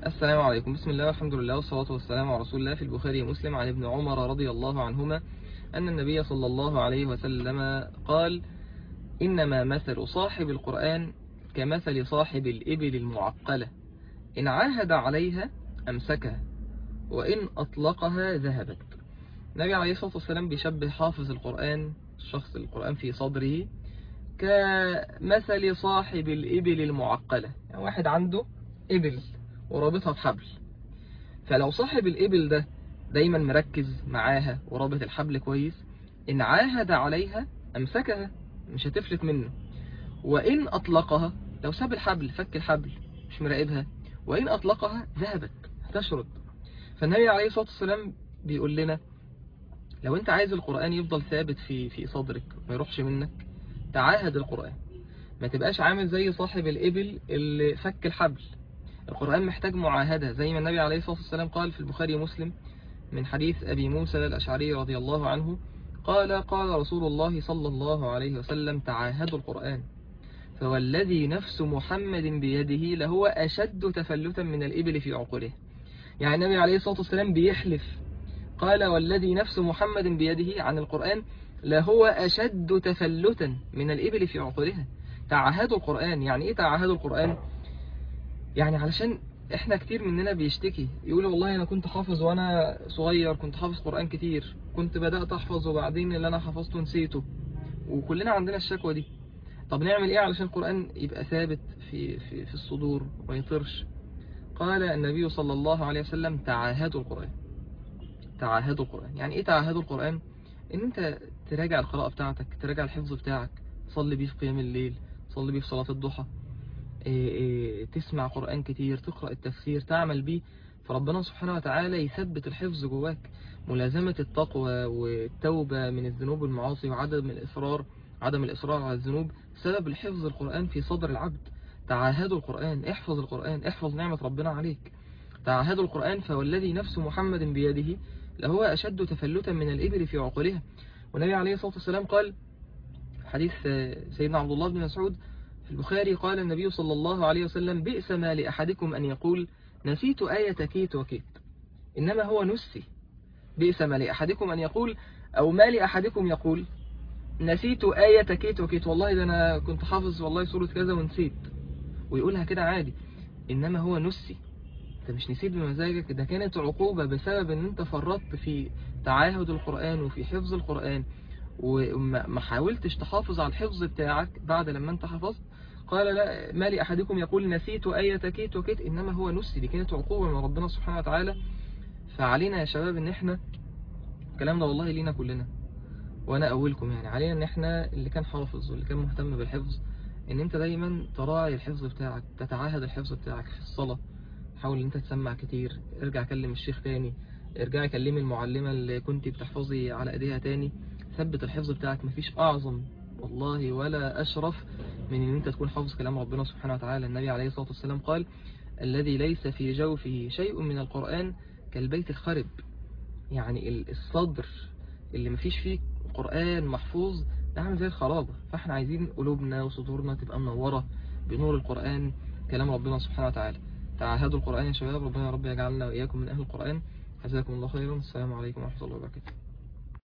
السلام عليكم بسم الله والحمد لله والصلاة والسلام على رسول الله في البخاري ومسلم عن ابن عمر رضي الله عنهما أن النبي صلى الله عليه وسلم قال إنما مثل صاحب القرآن كمثل صاحب الإبل المعقلة إن عاهد عليها أمسكها وإن أطلقها ذهبت النبي عليه الصلاة والسلام بيشبه حافظ القرآن الشخص القرآن في صدره كمثل صاحب الإبل المعقلة يعني واحد عنده إبل ورابطها بحبل فلو صاحب الإبل ده دايما مركز معاها ورابط الحبل كويس إن عاهد عليها أمسكها مش هتفلت منه وإن أطلقها لو ساب الحبل فك الحبل مش مراقبها وإن أطلقها ذهبت هتشرد فالنبي عليه الصلاة والسلام بيقول لنا لو أنت عايز القرآن يفضل ثابت في في صدرك ما يروحش منك تعاهد القرآن ما تبقاش عامل زي صاحب الإبل اللي فك الحبل القرآن محتاج معاهدة زي ما النبي عليه الصلاة والسلام قال في البخاري ومسلم من حديث أبي موسى الأشعري رضي الله عنه قال قال رسول الله صلى الله عليه وسلم تعاهدوا القرآن فوالذي نفس محمد بيده لهو أشد تفلتا من الإبل في عقله يعني النبي عليه الصلاة والسلام بيحلف قال والذي نفس محمد بيده عن القرآن لهو أشد تفلتا من الإبل في عقلها تعاهدوا القرآن يعني إيه تعاهدوا القرآن يعني علشان احنا كتير مننا بيشتكي يقول والله انا كنت حافظ وانا صغير كنت حافظ قرآن كتير كنت بدأت احفظ وبعدين اللي انا حفظته نسيته وكلنا عندنا الشكوى دي طب نعمل ايه علشان القرآن يبقى ثابت في, في, في الصدور وما يطرش قال النبي صلى الله عليه وسلم تعاهدوا القرآن تعاهدوا القرآن يعني ايه تعاهدوا القرآن ان انت تراجع القراءة بتاعتك تراجع الحفظ بتاعك تصلي بيه في قيام الليل تصلي بيه في صلاة الضحى إيه إيه تسمع قرآن كتير تقرأ التفسير تعمل بيه فربنا سبحانه وتعالى يثبت الحفظ جواك ملازمة التقوى والتوبة من الذنوب والمعاصي وعدم الإصرار عدم الإصرار على الذنوب سبب الحفظ القرآن في صدر العبد تعاهدوا القرآن احفظ القرآن احفظ نعمة ربنا عليك تعاهدوا القرآن فوالذي نفس محمد بيده لهو أشد تفلتا من الإبل في عقلها والنبي عليه الصلاة والسلام قال حديث سيدنا عبد الله بن مسعود في البخاري قال النبي صلى الله عليه وسلم بئس ما لأحدكم أن يقول نسيت آية كيت وكيت إنما هو نسي بئس ما لأحدكم أن يقول أو ما لأحدكم يقول نسيت آية كيت وكيت والله ده أنا كنت حافظ والله سورة كذا ونسيت ويقولها كده عادي إنما هو نسي انت مش نسيت بمزاجك ده كانت عقوبة بسبب ان انت فرطت في تعاهد القرآن وفي حفظ القرآن وما حاولتش تحافظ على الحفظ بتاعك بعد لما انت حفظت قال لا ما لأحدكم يقول نسيت آية كيت وكيت إنما هو نسي دي كانت عقوبة من ربنا سبحانه وتعالى فعلينا يا شباب ان احنا الكلام ده والله لينا كلنا وانا اولكم يعني علينا ان احنا اللي كان حافظ واللي كان مهتم بالحفظ ان انت دايما تراعي الحفظ بتاعك تتعاهد الحفظ بتاعك في الصلاة حاول ان انت تسمع كتير ارجع كلم الشيخ تاني ارجعي كلمي المعلمة اللي كنت بتحفظي على ايديها تاني ثبت الحفظ بتاعك مفيش اعظم والله ولا اشرف من ان انت تكون حافظ كلام ربنا سبحانه وتعالى النبي عليه الصلاة والسلام قال الذي ليس في جوفه شيء من القرآن كالبيت الخرب يعني الصدر اللي مفيش فيه قرآن محفوظ ده عامل زي الخرابة فاحنا عايزين قلوبنا وصدورنا تبقى منورة بنور القرآن كلام ربنا سبحانه وتعالى تعاهدوا القرآن يا شباب ربنا يا رب يجعلنا وإياكم من أهل القرآن جزاكم الله خيرا السلام عليكم ورحمة الله وبركاته